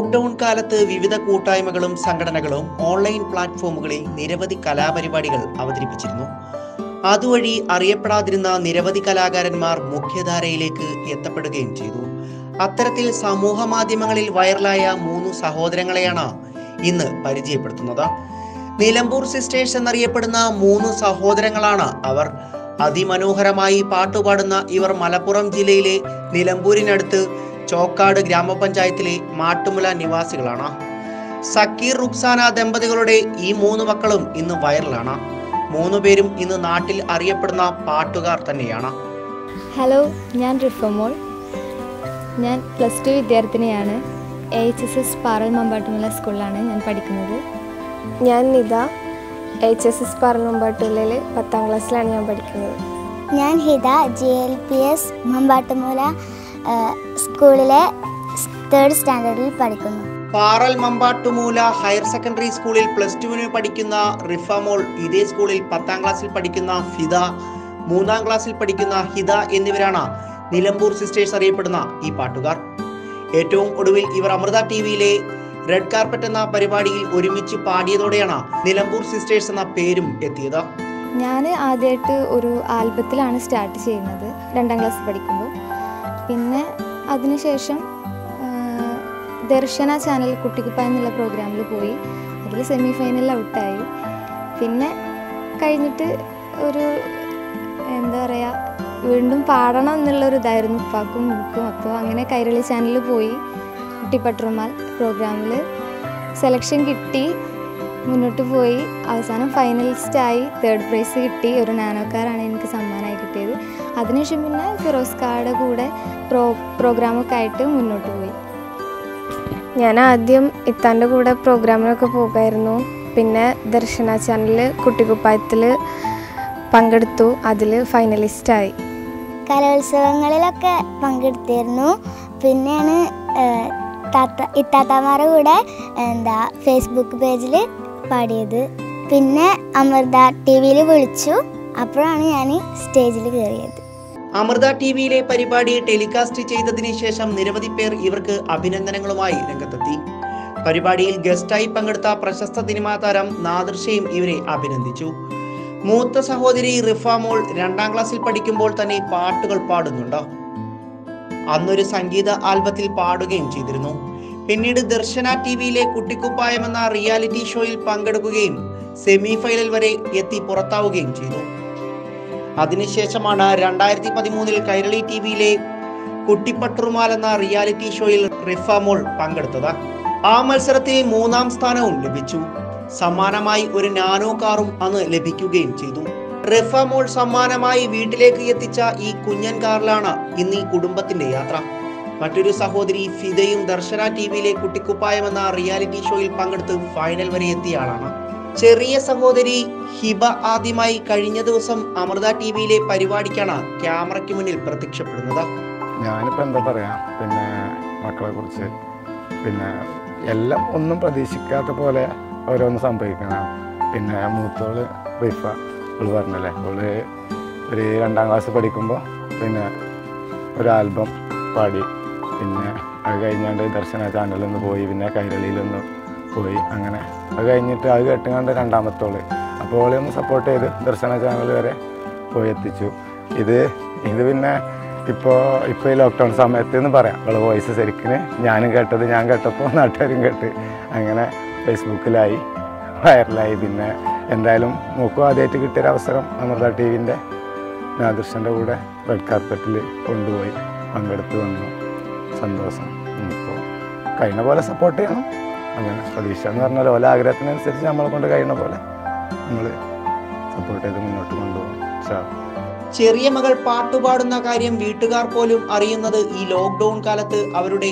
lockdown കാലത്ത് വിവിധ കൂട്ടായ്മകളും സംഘടനകളും ഓൺലൈൻ പ്ലാറ്റ്ഫോമുകളിൽ നിരവധി കലാപരിപാടികൾ അവതരിപ്പിച്ചിരുന്നു അതുവഴി അറിയപ്പെടാതിരുന്ന നിരവധി കലാകാരന്മാർ മുഖ്യധാരയിലേക്ക് എത്തപ്പെടുകയും ചെയ്തു അത്തരത്തിൽ സമൂഹ മാധ്യമങ്ങളിൽ വൈറലായ മൂന്ന് സഹോദരങ്ങളെയാണ് ഇന്ന് പരിചയപ്പെടുത്തുന്നത് നിലമ്പൂർ സിസ്റ്റേഴ്സ് എന്നറിയപ്പെടുന്ന മൂന്ന് സഹോദരങ്ങളാണ് അവർ അതിമനോഹരമായി പാട്ടുപാടുന്ന ഇവർ മലപ്പുറം ജില്ലയിലെ നിലമ്പൂരിനടുത്ത് ചോക്കാട് ഗ്രാമപഞ്ചായത്തിലെ മാട്ടുമുല നിവാസികളാണ് സക്കീർ റുക്സാന ദമ്പതികളുടെ ഈ മൂന്ന് മക്കളും ഇന്ന് വൈറലാണ് മൂന്ന് പേരും ഇന്ന് നാട്ടിൽ അറിയപ്പെടുന്ന പാട്ടുകാർ തന്നെയാണ് ഹലോ ഞാൻ റിഫമോൾ ഞാൻ പ്ലസ് ടു വിദ്യാർത്ഥിനിയാണ് A H S S Paral മമ്പാട്ടുമുള്ള സ്കൂളിലാണ് ഞാൻ പഠിക്കുന്നത് ഞാൻ നിത എച്ച് എസ് എസ് പറമ്പട്ടുള്ളിൽ പത്താം ക്ലാസ്സിലാണ് ഞാൻ പഠിക്കുന്നത് ഞാൻ Hitha G L P S Mambattumoola ആ, സ്കൂളിലെ തേർഡ് സ്റ്റാൻഡേർഡിൽ പഠിക്കുന്നു പാറൽ മമ്പാട്ടുമൂല ഹയർ സെക്കൻഡറി സ്കൂളിൽ പ്ലസ് ടുവിന് പഠിക്കുന്ന റിഫമോൾ ഇതേ സ്കൂളിൽ പത്താം ക്ലാസ്സിൽ പഠിക്കുന്ന ഫിദ മൂന്നാം ക്ലാസ്സിൽ പഠിക്കുന്ന ഹിത എന്നിവരാണ് നിലമ്പൂർ സിസ്റ്റേഴ്സ് അറിയപ്പെടുന്ന ഈ പാട്ടുകാർ ഏറ്റവും ഒടുവിൽ ഇവർ അമൃത ടി വിയിലെ റെഡ് കാർപ്പറ്റ് എന്ന പരിപാടിയിൽ ഒരുമിച്ച് പാടിയതോടെയാണ് നിലമ്പൂർ സിസ്റ്റേഴ്സ് എന്ന പേരും എത്തിയത് ഞാൻ ആദ്യമായിട്ട് ഒരു ആൽബത്തിലാണ് സ്റ്റാർട്ട് ചെയ്യുന്നത് രണ്ടാം ക്ലാസ് പഠിക്കുമ്പോൾ പിന്നെ അതിനുശേഷം ആ, ദർശന ചാനൽ കുട്ടിക്കുപ്പായ എന്നുള്ള പ്രോഗ്രാമിൽ പോയി അതിൽ സെമി ഫൈനലിൽ ഔട്ടായി പിന്നെ കഴിഞ്ഞിട്ട് ഒരു എന്താ പറയുക വീണ്ടും പാടണം എന്നുള്ളൊരു ഇതായിരുന്നു ഉപ്പാക്കും എനിക്കും അപ്പോൾ അങ്ങനെ കൈരളി ചാനലിൽ പോയി കുട്ടിപ്പട്ടുമാൽ പ്രോഗ്രാമിൽ സെലക്ഷൻ കിട്ടി മുന്നോട്ട് പോയി അവസാനം ഫൈനലിസ്റ്റായി തേർഡ് പ്രൈസ് കിട്ടി ഒരു നാനോക്കാരാണ് എനിക്ക് സമ്മാനമായി കിട്ടിയത് അതിനുശേഷം പിന്നെ ഫിറോസ് കാർഡ് കൂടെ പ്രോ പ്രോഗ്രാമൊക്കെ ആയിട്ട് മുന്നോട്ട് പോയി ഞാൻ ആദ്യം ഇത്താൻ്റെ കൂടെ പ്രോഗ്രാമിനൊക്കെ പോകുമായിരുന്നു പിന്നെ ദർശന ചാനലിൽ കുട്ടിക്കുപ്പായത്തിൽ പങ്കെടുത്തു അതിൽ ഫൈനലിസ്റ്റായി കലോത്സവങ്ങളിലൊക്കെ പങ്കെടുത്തിരുന്നു പിന്നെയാണ് ആ, താത്ത ഇത്താത്തമാരുടെ കൂടെ എന്താ ഫേസ്ബുക്ക് പേജിൽ പാടിയത് പിന്നെ അമൃത ടി വിയിൽ വിളിച്ചു അപ്പോഴാണ് ഞാൻ സ്റ്റേജിൽ കയറിയത് അമൃത ടി വിയിലെ പരിപാടി ടെലികാസ്റ്റ് ചെയ്തതിന് ശേഷം നിരവധി പേർ ഇവർക്ക് അഭിനന്ദനങ്ങളുമായി രംഗത്തെത്തി പരിപാടിയിൽ ഗസ്റ്റായി പങ്കെടുത്ത പ്രശസ്ത സിനിമാ താരം നാദൃശയും ഇവരെ അഭിനന്ദിച്ചു മൂത്ത സഹോദരി റിഫാമോൾ രണ്ടാം ക്ലാസ്സിൽ പഠിക്കുമ്പോൾ തന്നെ പാട്ടുകൾ പാടുന്നുണ്ട് അന്നൊരു സംഗീത ആൽബത്തിൽ പാടുകയും ചെയ്തിരുന്നു പിന്നീട് ദർശന ടി വിയിലെ കുട്ടിക്കുപ്പായം എന്ന റിയാലിറ്റി ഷോയിൽ പങ്കെടുക്കുകയും സെമി ഫൈനൽ വരെ എത്തി പുറത്താവുകയും ചെയ്തു അതിനുശേഷമാണ് രണ്ടായിരത്തി പതിമൂന്നിൽ കൈരളി ടി വിയിലെ കുട്ടിപ്പട്ടുറുമാൽ എന്ന റിയാലിറ്റി ഷോയിൽ റിഫാമോൾ പങ്കെടുത്തത് ആ മത്സരത്തിൽ മൂന്നാം സ്ഥാനവും ലഭിച്ചു സമ്മാനമായി ഒരു നാനോ കാറും അന്ന് ലഭിക്കുകയും ചെയ്തു റിഫാമോൾ സമ്മാനമായി വീട്ടിലേക്ക് എത്തിച്ച ഈ കുഞ്ഞൻ കാറിലാണ് ഇന്ന് ഈ കുടുംബത്തിന്റെ യാത്ര മറ്റൊരു സഹോദരി ഫിദയും ദർശന ടി വിയിലെ കുട്ടിക്കുപ്പായം എന്ന റിയാലിറ്റി ഷോയിൽ പങ്കെടുത്ത് ഫൈനൽ വരെ എത്തിയ ആളാണ് ചെറിയ സഹോദരി ഹിബ ആദ്യമായി കഴിഞ്ഞ ദിവസം അമൃത ടി വിയിലെ പരിപാടിക്കാണ് ക്യാമറയ്ക്ക് മുന്നിൽ പ്രത്യക്ഷപ്പെടുന്നത് ഞാനിപ്പോൾ എന്താ പറയുക പിന്നെ മക്കളെ കുറിച്ച് പിന്നെ എല്ലാം ഒന്നും പ്രതീക്ഷിക്കാത്ത പോലെ ഓരോന്ന് സംഭവിക്കണം പിന്നെ മൂത്തോള് റിഫ അവള് പറഞ്ഞല്ലേ അവള് ഒരു രണ്ടാം ക്ലാസ് പഠിക്കുമ്പോൾ പിന്നെ ഒരു ആൽബം പാടി പിന്നെ അത് കഴിഞ്ഞാണ്ട് ദർശന ചാനലിൽ പോയി പിന്നെ കൈരളിയിലൊന്ന് പോയി അങ്ങനെ അത് കഴിഞ്ഞിട്ട് അത് കേട്ടുകൊണ്ട് രണ്ടാമത്തോള് അപ്പോൾ ഓളെ ഒന്ന് സപ്പോർട്ട് ചെയ്ത് ദർശന ചാനൽ വരെ പോയി എത്തിച്ചു ഇത് ഇത് പിന്നെ ഇപ്പോൾ ഇപ്പോൾ ഈ ലോക്ക്ഡൗൺ സമയത്ത് എന്ന് പറയാം അവളെ വോയിസ് ശരിക്കിന് ഞാനും കേട്ടത് ഞാൻ കേട്ടപ്പോൾ നാട്ടുകാരും കേട്ട് അങ്ങനെ ഫേസ്ബുക്കിലായി വൈറലായി പിന്നെ എന്തായാലും മൂക്കും ആദ്യമായിട്ട് കിട്ടിയൊരു അവസരം അമൃത ടി വിൻ്റെ നാദൃശൻ്റെ കൂടെ റെഡ് കാർപ്പറ്റിൽ കൊണ്ടുപോയി പങ്കെടുത്ത് വന്നു സന്തോഷം ഇപ്പോൾ കഴിയുന്ന പോലെ സപ്പോർട്ട് ചെയ്യണം അങ്ങനെ പ്രതീക്ഷ എന്ന് പറഞ്ഞാൽ ഓല ആഗ്രഹത്തിനനുസരിച്ച് നമ്മളെ കൊണ്ട് കഴിയുന്ന പോലെ നമ്മൾ സപ്പോർട്ട് ചെയ്ത് മുന്നോട്ട് കൊണ്ടുപോകും ഷാ ചെറിയ മകൾ പാട്ടുപാടുന്ന കാര്യം വീട്ടുകാർ പോലും അറിയുന്നത് ഈ ലോക്ക്ഡൌൺ കാലത്ത് അവരുടെ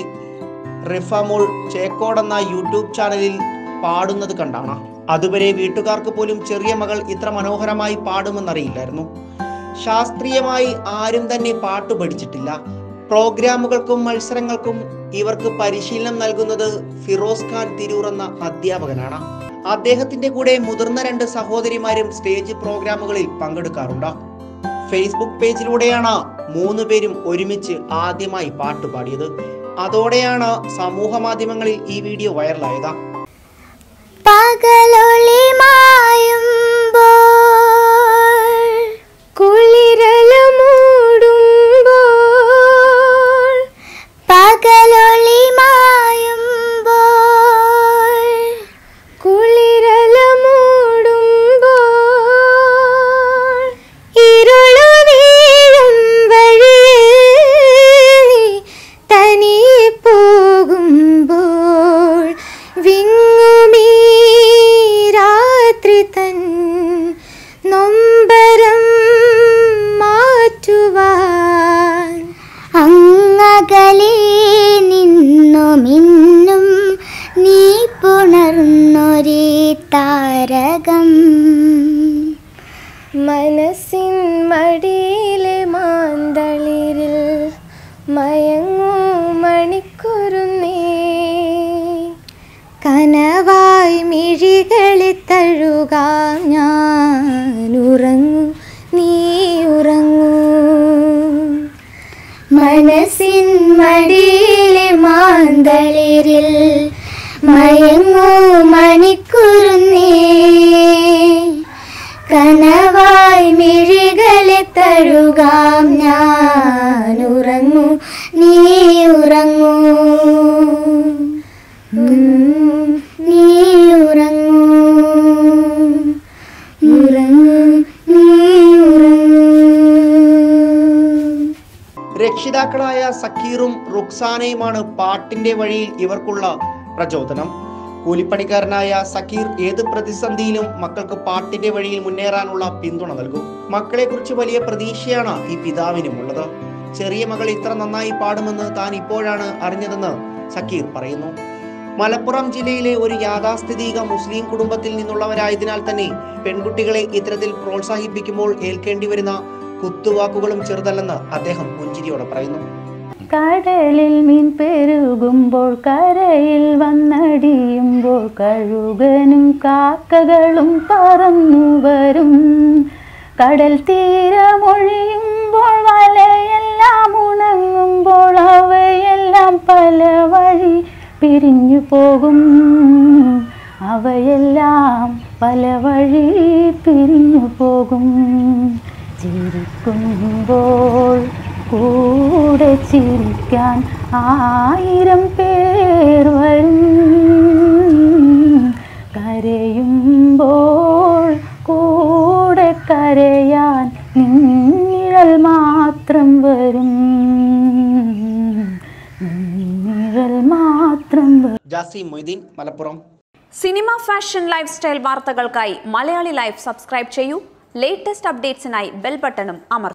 റിഫാമോൾ ചേക്കോട് എന്ന യൂട്യൂബ് ചാനലിൽ പാടുന്നത് കണ്ടാണ് അതുവരെ വീട്ടുകാർക്ക് പോലും ചെറിയ മകൾ ഇത്ര മനോഹരമായി പാടുമെന്നറിയില്ലായിരുന്നു ശാസ്ത്രീയമായി ആരും തന്നെ പാട്ട് പഠിച്ചിട്ടില്ല പ്രോഗ്രാമുകൾക്കും മത്സരങ്ങൾക്കും ഇവർക്ക് പരിശീലനം നൽകുന്നത് ഫിറോസ് ഖാൻ തിരൂർ എന്ന അധ്യാപകനാണ് അദ്ദേഹത്തിന്റെ കൂടെ മുതിർന്ന രണ്ട് സഹോദരിമാരും സ്റ്റേജ് പ്രോഗ്രാമുകളിൽ പങ്കെടുക്കാറുണ്ട് ഫേസ്ബുക്ക് പേജിലൂടെയാണ് മൂന്ന് പേരും ഒരുമിച്ച് ആദ്യമായി പാട്ട് പാടിയത് അതോടെയാണ് സമൂഹ മാധ്യമങ്ങളിൽ ഈ വീഡിയോ വൈറലായത് പകലൊളി മായുമ്പോൾ കുളിരല മൂടുമ്പോൾ പകലൊളി മായുമ്പോൾ കുളിരല മൂടുമ്പോൾ ഇരുളു വീഴും വഴിയിൽ നീ തനിയെ പോകുമ്പോൾ വിങ്ങുമീ രാത്രി തൻ നൊമ്പരം മാറ്റുവാൻ അങ്ങകലെ നിന്നുമിന്നും നീ പുണർന്നൊരേ താരകം മനസ്സിൻ മടിയിലെ മാന്തളിരിൽ മയങ്ങൂ മണിക്കുരുന്നേ കനവായി മിഴികളെ തഴുകാം ഞാൻ ഉറങ്ങൂ നീ ഉറങ്ങൂ മനസ്സിൻ മടിയിലെ മാന്തളിരിൽ മയങ്ങൂ മണിക്കുറുന്നേ കനവായി മിഴികളെ തഴുകാം ഞാൻ ഉറങ്ങൂ നീ ഉറങ്ങൂ ഉം, നീ ഉറങ്ങൂ ഉറങ്ങൂ നീ ഉറങ്ങൂ രക്ഷിതാക്കളായ സക്കീറും റുക്സാനയുമാണ് പാട്ടിന്റെ വഴിയിൽ ഇവർക്കുള്ള പ്രചോദനം കൂലിപ്പണിക്കാരനായ സക്കീർ ഏത് പ്രതിസന്ധിയിലും മക്കൾക്ക് പാട്ടിന്റെ വഴിയിൽ മുന്നേറാനുള്ള പിന്തുണ നൽകും മക്കളെക്കുറിച്ച് വലിയ പ്രതീക്ഷയാണ് ഈ പിതാവിനുമുള്ളത് ചെറിയ മകൾ ഇത്ര നന്നായി പാടുമെന്ന് താൻ ഇപ്പോഴാണ് അറിഞ്ഞതെന്ന് സക്കീർ പറയുന്നു മലപ്പുറം ജില്ലയിലെ ഒരു യാഥാസ്ഥിതിക മുസ്ലിം കുടുംബത്തിൽ നിന്നുള്ളവരായതിനാൽ തന്നെ പെൺകുട്ടികളെ ഇത്തരത്തിൽ പ്രോത്സാഹിപ്പിക്കുമ്പോൾ ഏൽക്കേണ്ടി വരുന്ന കുത്തുവാക്കുകളും ചെറുതല്ലെന്ന് അദ്ദേഹം പുഞ്ചിരിയോടെ പറയുന്നു കടലിൽ മീൻ പെരുകുമ്പോൾ കരയിൽ വന്നടിയുമ്പോൾ കഴുകനും കാക്കകളും പറന്നു വരും കടൽ തീരമൊഴിയുമ്പോൾ വലയെല്ലാം ഉണങ്ങുമ്പോൾ അവയെല്ലാം പല വഴി പിരിഞ്ഞു പോകും അവയെല്ലാം പല വഴി പിരിഞ്ഞു പോകും ചിരിക്കുമ്പോൾ കൂടെ ചിരിക്കാൻ ആയിരം പേർ വരും കരയുമ്പോൾ കൂടെ കരയാൻ നിഴൽ മാത്രം വരും നിഴൽ മാത്രം വരും Jasim Moideen Malappuram cinema fashion lifestyle വാർത്തകൾക്കായി മലയാളി ലൈഫ് സബ്സ്ക്രൈബ് ചെയ്യൂ ലേറ്റസ്റ്റ് അപ്ഡേറ്റ്സിനായി ബെൽ ബട്ടണും അമർത്തുക